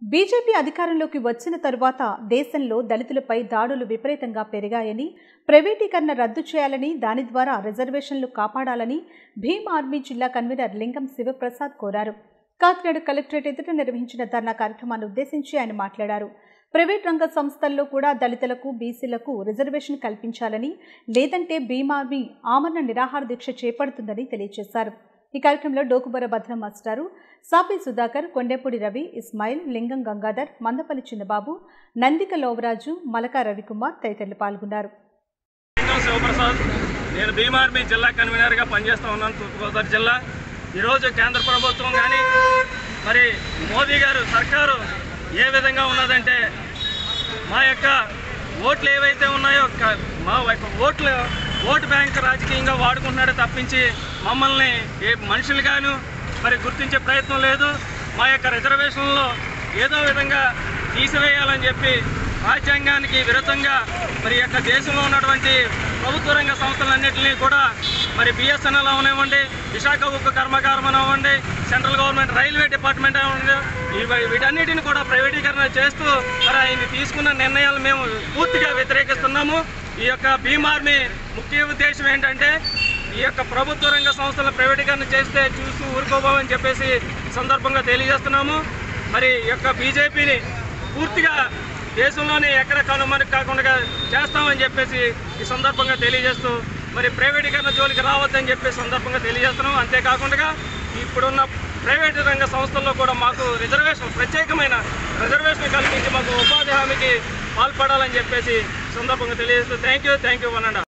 BJP అధికారంలోకి వచ్చిన తరువాత దేశంలో దళితులపై దాడులు విపరీతంగా పెరిగాయని ప్రైవేటీకరణ రద్దు చేయాలని దాని ద్వారా రిజర్వేషన్లు కాపాడాలని భీమ్ ఆర్మీ జిల్లా కన్వీనర్ లింగం శివప్రసాద్ కోరారు కాకినాడ కలెక్టరేట్ ఎదుట నిర్వహించిన ధర్నా కార్యక్రమాన్ని ఉద్దేశించి ఆయన మాట్లాడారు ప్రైవేట్ రంగ సంస్థల్లో కూడా దళితులకు బీసీలకు రిజర్వేషన్ కల్పించాలని లేదంటే భీమ్ ఆర్మీ ఆమరణ నిరాహార దీక్ష చేపడుతుందని తెలియజేశారు ఈ కార్యక్రమంలో డోకుబర భద్రం మాస్టారు సాపి సుధాకర్ కొండెపూడి రవి ఇస్మాయిల్ లింగం గంగాధర్ మందపల్లి చిన్నబాబు నందిక లోవరాజు మలకా రవికుమార్ తదితరులు పాల్గొన్నారు లింగం శివప్రసాద్ నేను భీమార్మీ జిల్లా కన్వీనర్గా పనిచేస్తూ ఉన్నాను తూర్పుగోదావరి జిల్లా ఈరోజు కేంద్ర ప్రభుత్వం కానీ మరి మోదీ గారు సర్కారు ఏ విధంగా ఉన్నదంటే మా యొక్క ఓట్లు ఏవైతే ఉన్నాయో క- మా యొక్క ఓట్లు ఓటు బ్యాంక్ రాజకీయంగా వాడుకుంటున్నాడే తప్పించి మమ్మల్ని ఏ మనుషులుగాను మరి గుర్తించే ప్రయత్నం లేదు మా యొక్క రిజర్వేషన్లో ఏదో విధంగా తీసివేయాలని చెప్పి రాజ్యాంగానికి విరుద్ధంగా మరి యొక్క దేశంలో ఉన్నటువంటి ప్రభుత్వ రంగ సంస్థలన్నింటినీ కూడా మరి బిఎస్ఎన్ఎల్ అవనివ్వండి విశాఖ ఉక్కు కర్మాగారం అవ్వండి సెంట్రల్ గవర్నమెంట్ రైల్వే డిపార్ట్మెంట్ అవ్వండి ఇవి- వీటన్నిటిని కూడా ప్రైవేటీకరణ చేస్తూ మరి ఆయన తీసుకున్న నిర్ణయాలు మేము పూర్తిగా వ్యతిరేకిస్తున్నాము ఈ యొక్క భీమ్ ఆర్మీ ముఖ్య ఉద్దేశం ఏంటంటే ఈ యొక్క ప్రభుత్వ రంగ సంస్థల ప్రైవేటీకరణ చేస్తే చూస్తూ ఊరుకోబోమని చెప్పేసి ఈ సందర్భంగా తెలియజేస్తున్నాము మరి ఈ యొక్క బీజేపీని పూర్తిగా దేశంలోనే ఎక్కడ కనుమరుగు కాకుండా చేస్తామని చెప్పేసి ఈ సందర్భంగా తెలియజేస్తూ మరి ప్రైవేటీకరణ జోలికి రావద్దని చెప్పే సందర్భంగా తెలియజేస్తున్నాం అంతేకాకుండా ఇప్పుడున్న ప్రైవేటు రంగ సంస్థల్లో కూడా మాకు రిజర్వేషన్ ప్రత్యేకమైన రిజర్వేషన్ కల్పించి మాకు ఉపాధి హామీకి పాల్పడాలని చెప్పేసి ఈ సందర్భంగా తెలియజేస్తూ thank you thank you one and